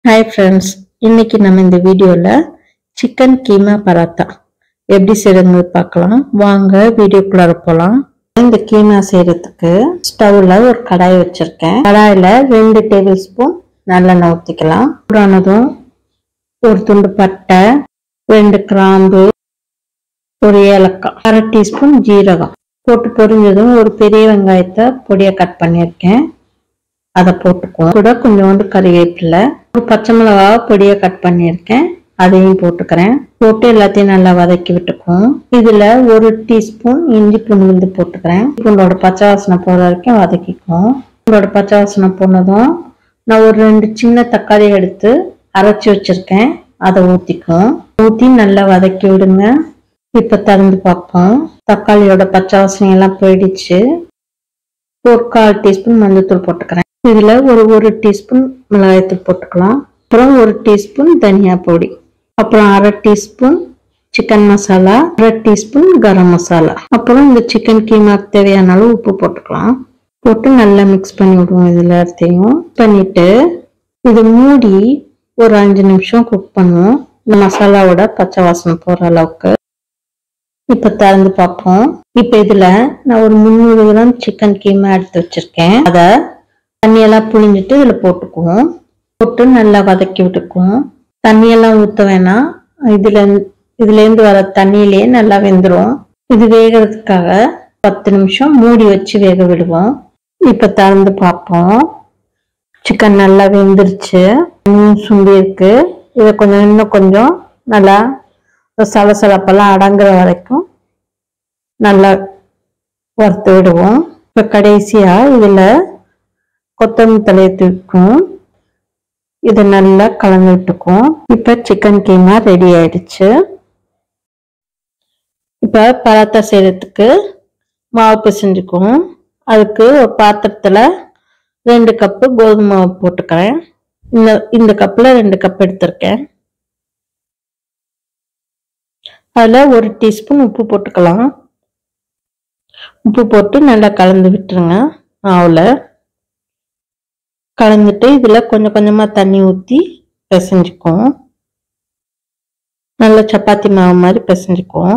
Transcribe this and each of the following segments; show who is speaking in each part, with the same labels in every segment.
Speaker 1: hi friends இன்னைக்கு நம்ம இந்த வீடியோவில் சிக்கன் கீமா பராத்தா எப்படி செய்யறதுன்னு பார்க்கலாம் வாங்க வீடியோக்குள்ளார போகலாம் இந்த கீமா செய்யறதுக்கு ஸ்டவ்ல ஒரு கடாய் வச்சிருக்கேன் கடாயில ரெண்டு டேபிள் ஸ்பூன் நல்லெண்ணெய் ஊற்றிக்கலாம் சூடானதும் ஒரு துண்டு பட்டை ரெண்டு கிராம்பு ஒரு ஏலக்காய் அரை டீஸ்பூன் ஜீரகம் போட்டு பொரிஞ்சதும் ஒரு பெரிய வெங்காயத்தை பொடியை கட் பண்ணியிருக்கேன் அதை போட்டுக்குவோம் கூட கொஞ்சோண்டு கறிவேப்பிலை ஒரு பச்சை மிளகாவை பொடியை கட் பண்ணியிருக்கேன் அதையும் போட்டுக்கிறேன் போட்டு எல்லாத்தையும் நல்லா வதக்கி விட்டுக்குவோம் இதுல ஒரு டீஸ்பூன் இஞ்சி பூண்டு விழுந்து போட்டுக்கிறேன் பூண்டோட பச்சை வாசனை போகிற வரைக்கும் வதக்கிக்குவோம் பூண்டோட பச்சை வாசனை போனதும் நான் ஒரு ரெண்டு சின்ன தக்காளி எடுத்து அரைச்சி வச்சிருக்கேன் அதை ஊற்றிக்குவோம் ஊற்றி நல்லா வதக்கி விடுங்க இப்போ திறந்து பார்ப்போம் தக்காளியோட பச்சை வாசனை எல்லாம் போயிடுச்சு ஒரு கால் டீஸ்பூன் மஞ்சள்தூள் போட்டுக்கிறேன் இதில் ஒரு ஒரு டீஸ்பூன் மிளகாய்த்தூள் போட்டுக்கலாம் அப்புறம் ஒரு டீஸ்பூன் தனியா பொடி அப்புறம் அரை டீஸ்பூன் சிக்கன் மசாலா அரை டீஸ்பூன் கரம் மசாலா அப்புறம் இந்த சிக்கன் கீமாக்கு தேவையான அளவு உப்பு போட்டுக்கலாம் போட்டு நல்லா மிக்ஸ் பண்ணி விடுவோம் இதில் எல்லாத்தையும் பண்ணிட்டு இது மூடி ஒரு அஞ்சு நிமிஷம் குக் பண்ணுவோம் இந்த மசாலாவோட பச்சை வாசனை போகிற அளவுக்கு இப்போ திறந்து பார்ப்போம் இப்போ இதில் நான் ஒரு முந்நூறு கிராம் சிக்கன் கீமா எடுத்து வச்சிருக்கேன் அதை தண்ணியெல்லாம் புழிஞ்சிட்டு இதில் போட்டுக்குவோம் போட்டு நல்லா வதக்கி விட்டுக்குவோம் தண்ணியெல்லாம் ஊற்ற வேணாம் இதில் இதுலேருந்து வர தண்ணியிலேயே நல்லா வெந்துடும் இது வேகிறதுக்காக பத்து நிமிஷம் மூடி வச்சு வேக விடுவோம் இப்போ திறந்து பார்ப்போம் சிக்கன் நல்லா வெந்துருச்சு இன்னும் சுண்டி இருக்கு இதை கொஞ்சம் இன்னும் கொஞ்சம் நல்லா சலசலப்பெல்லாம் அடங்குற வரைக்கும் நல்லா வறுத்து விடுவோம் இப்போ கடைசியாக இதில் கொத்தமல்லி தலையை தூக்கும் இதை நல்லா கலந்து விட்டுக்கும் இப்போ சிக்கன் கீமா ரெடி ஆயிடுச்சு இப்போ பராத்தா செய்யறதுக்கு மாவு பிசைஞ்சுக்குவோம் அதுக்கு ஒரு பாத்திரத்தில் ரெண்டு கப்பு கோதுமை மாவு போட்டுக்கிறேன் இந்த இந்த கப்பில் ரெண்டு கப் எடுத்திருக்கேன் அதில் ஒரு டீஸ்பூன் உப்பு போட்டுக்கலாம் உப்பு போட்டு நல்லா கலந்து விட்டுருங்க மாவில் கலந்துட்டு இதில் கொஞ்சம் கொஞ்சமாக தண்ணி ஊற்றி பிசைஞ்சுக்குவோம் நல்ல சப்பாத்தி மாவு மாதிரி பிசைஞ்சுக்குவோம்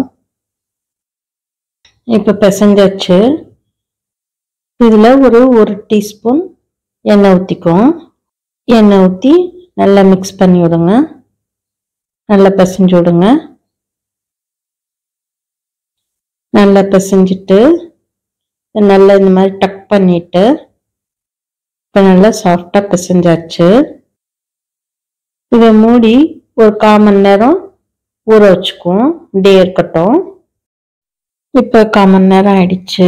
Speaker 1: இப்போ பிசைஞ்சாச்சு இதில் ஒரு ஒரு டீஸ்பூன் எண்ணெய் ஊற்றிக்குவோம் எண்ணெய் ஊற்றி நல்லா மிக்ஸ் பண்ணி விடுங்க நல்லா பிசைஞ்சு விடுங்க நல்லா பிசைஞ்சிட்டு நல்லா இந்த மாதிரி டக் பண்ணிட்டு இப்போ நல்லா சாஃப்டாக பிசைஞ்சாச்சு இதை மூடி ஒரு கால் மணி நேரம் ஊற வச்சுக்குவோம் இப்படியே இருக்கட்டும் இப்போ கால் மணி நேரம் ஆயிடுச்சு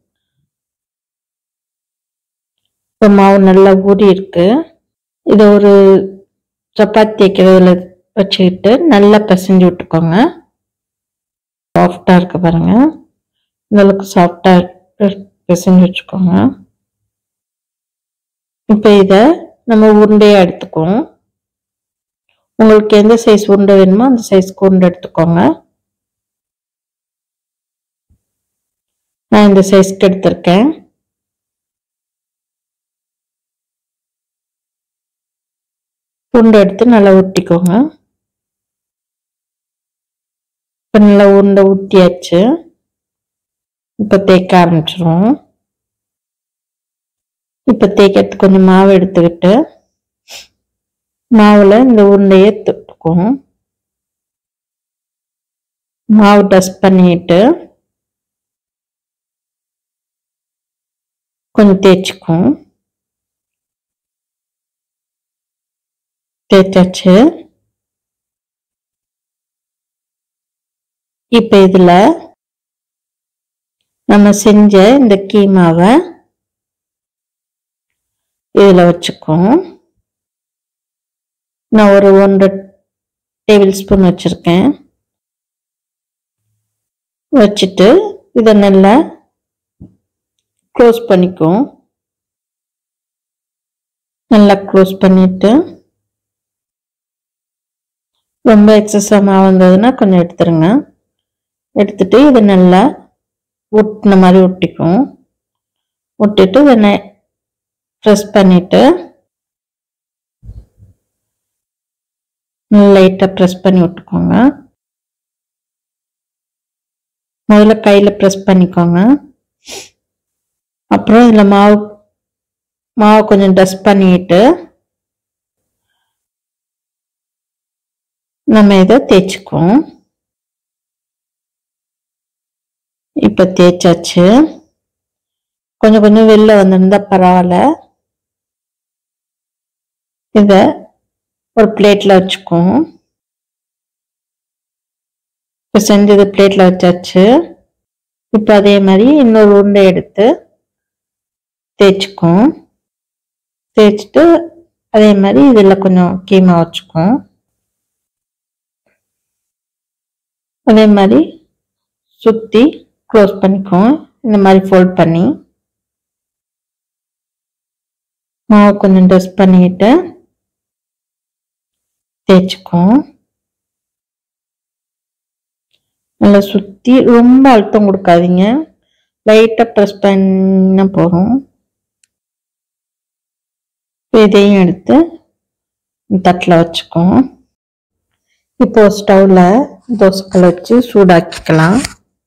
Speaker 1: இப்போ மாவு நல்லா ஊறி இருக்கு இதை ஒரு சப்பாத்தி வைக்கிறதுல வச்சுக்கிட்டு நல்லா பிசைஞ்சு விட்டுக்கோங்க சாஃப்டாக இருக்கு பாருங்க இந்தளவுக்கு சாஃப்டாக பிசைஞ்சு வச்சுக்கோங்க இப்போ இதை நம்ம உருண்டையாக எடுத்துக்குவோம் உங்களுக்கு எந்த சைஸ் உருண்டை வேணுமோ அந்த சைஸ்க்கு உருண்டை எடுத்துக்கோங்க நான் இந்த சைஸ்க்கு எடுத்திருக்கேன் உருண்டை எடுத்து நல்லா ஊட்டிக்கோங்க இப்போ நல்லா உருண்டை ஊட்டியாச்சு இப்போ தேய்க்க ஆரம்பிச்சிருவோம் இப்போ தேய்க்கிறதுக்கு கொஞ்சம் மாவு எடுத்துக்கிட்டு மாவில் இந்த உருண்டையை தொட்டுக்கும் மாவு டஸ்ட் பண்ணிட்டு கொஞ்சம் தேய்ச்சிக்கும் தேய்ச்சாச்சு இப்போ இதில் நம்ம செஞ்ச இந்த கீமாவை இதில் வச்சுக்குவோம் நான் ஒரு ஒன்றரை டேபிள் ஸ்பூன் வச்சுருக்கேன் வச்சுட்டு இதை நல்லா க்ளோஸ் பண்ணிக்குவோம் நல்லா க்ளோஸ் பண்ணிட்டு ரொம்ப எக்ஸஸாக மாவு வந்ததுன்னா கொஞ்சம் எடுத்துருங்க எடுத்துட்டு இதை நல்லா ஒட்டின மாதிரி ஒட்டிக்கும் ஒட்டிட்டு இதை ப்ரெஸ் பண்ணிட்டு லைட்டாக ப்ரெஸ் பண்ணி விட்டுக்கோங்க முதல்ல கையில் ப்ரெஸ் பண்ணிக்கோங்க அப்புறம் இதில் மாவு மாவு கொஞ்சம் டஸ்ட் பண்ணிட்டு நம்ம இதை தேய்ச்சிக்குவோம் இப்போ தேய்ச்சாச்சு கொஞ்சம் கொஞ்சம் வெளில வந்திருந்தா பரவாயில்ல இதை ஒரு பிளேட்டில் வச்சுக்குவோம் இப்போ செஞ்சது பிளேட்டில் வச்சாச்சு இப்போ அதே மாதிரி இன்னொரு உருண்டை எடுத்து தேய்ச்சிக்கும் தேய்ச்சிட்டு அதே மாதிரி இதில் கொஞ்சம் கீமா வச்சுக்கும் அதே மாதிரி சுற்றி க்ளோஸ் பண்ணிக்கும் இந்த மாதிரி ஃபோல்ட் பண்ணி மாவு கொஞ்சம் டஸ்ட் பண்ணிட்டு தேய்ச்சிக்கும் நல்லா சுற்றி ரொம்ப அழுத்தம் கொடுக்காதீங்க லைட்டாக ப்ரெஸ் பண்ண போதும் இதையும் எடுத்து தட்டில் வச்சுக்குவோம் இப்போ ஸ்டவ்வில் தோசைக்கல் வச்சு சூடாக்கிக்கலாம்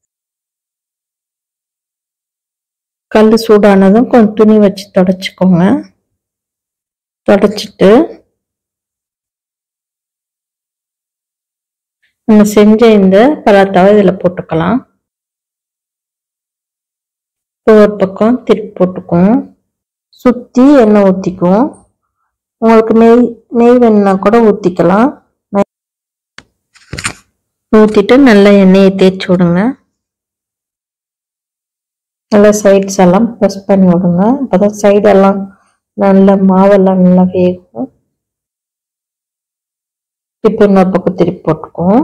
Speaker 1: கல் சூடானதும் கொஞ்சம் துணி வச்சு தொடச்சிக்கோங்க தொடச்சிட்டு நம்ம செஞ்ச இந்த பராத்தாவை இதில் போட்டுக்கலாம் ஒரு பக்கம் திருப்பி போட்டுக்குவோம் சுற்றி எண்ணெய் ஊற்றிக்குவோம் உங்களுக்கு நெய் நெய் வேணுன்னா கூட ஊற்றிக்கலாம் ஊற்றிட்டு நல்லா எண்ணெயை தேய்ச்சி விடுங்க நல்லா சைட்ஸ் எல்லாம் ப்ரெஸ் பண்ணி விடுங்க அப்போதான் சைடெல்லாம் நல்ல மாவெல்லாம் நல்லா வேகும் இப்போ இன்னொரு பக்கம் திருப்பி போட்டுக்குவோம்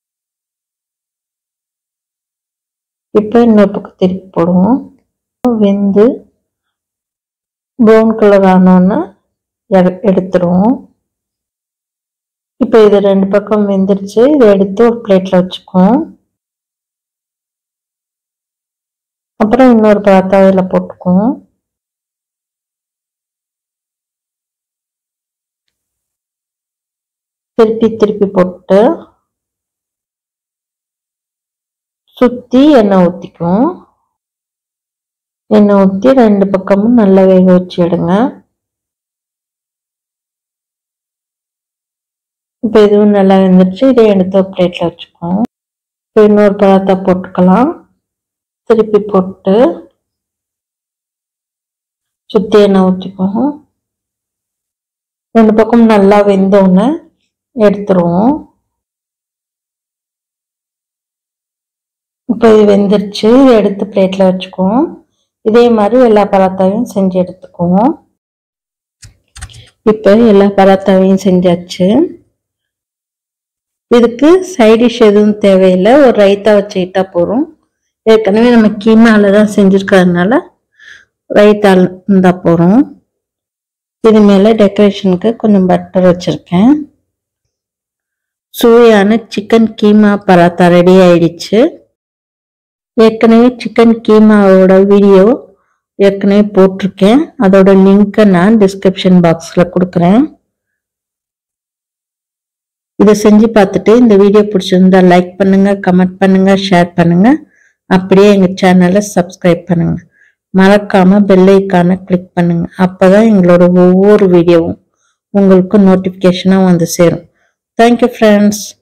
Speaker 1: இப்போ இன்னொரு பக்கம் திருப்பி போடுவோம் வெந்து ப்ரௌன் கலர் ஆனோன்னு எடுத்துருவோம் இப்போ இது ரெண்டு பக்கம் வெந்துருச்சு இதை எடுத்து ஒரு பிளேட்ல வச்சுக்குவோம் அப்புறம் இன்னொரு பராத்தா இதில் போட்டுக்குவோம் திருப்பி திருப்பி போட்டு சுற்றி எண்ணெய் ஊற்றிக்குவோம் எண்ணெய் ஊற்றி ரெண்டு பக்கமும் நல்லா வேக வச்சு எடுங்க இப்போ இதுவும் நல்லா வெந்துருச்சு இதை எடுத்து ஒரு பிளேட்டில் வச்சுக்குவோம் இப்போ இன்னொரு பழத்தை போட்டுக்கலாம் திருப்பி போட்டு சுற்றி எண்ணெய் ஊற்றிக்குவோம் ரெண்டு பக்கம் நல்லா வெந்தோன்னு எடுத்துருவோம் இப்போ இது வெந்துருச்சு இதை எடுத்து பிளேட்டில் வச்சுக்குவோம் இதே மாதிரி எல்லா பராத்தாவையும் செஞ்சு எடுத்துக்குவோம் இப்போ எல்லா பராத்தாவையும் செஞ்சாச்சு இதுக்கு சைடிஷ் எதுவும் தேவையில்லை ஒரு ரைத்தா வச்சுக்கிட்டா போகிறோம் ஏற்கனவே நம்ம கீமாவில் தான் செஞ்சுருக்கிறதுனால ரைத்தா இருந்தால் போகிறோம் இது மேலே டெக்கரேஷனுக்கு கொஞ்சம் பட்டர் வச்சுருக்கேன் சுவையான சிக்கன் கீமா பராத்தா ரெடி ஆயிடுச்சு ஏற்கனவே சிக்கன் கீமாவோட வீடியோ ஏற்கனவே போட்டிருக்கேன் அதோட லிங்க்கை நான் டிஸ்கிரிப்ஷன் பாக்ஸில் கொடுக்குறேன் இதை செஞ்சு பார்த்துட்டு இந்த வீடியோ பிடிச்சிருந்தா லைக் பண்ணுங்க கமெண்ட் பண்ணுங்க ஷேர் பண்ணுங்க அப்படியே எங்க சேனலை சப்ஸ்கிரைப் பண்ணுங்க மறக்காம பெல் ஐக்கானை கிளிக் பண்ணுங்க அப்பதான் எங்களோட ஒவ்வொரு வீடியோவும் உங்களுக்கு நோட்டிஃபிகேஷனாக வந்து சேரும் தேங்க்யூ ஃப்ரெண்ட்ஸ்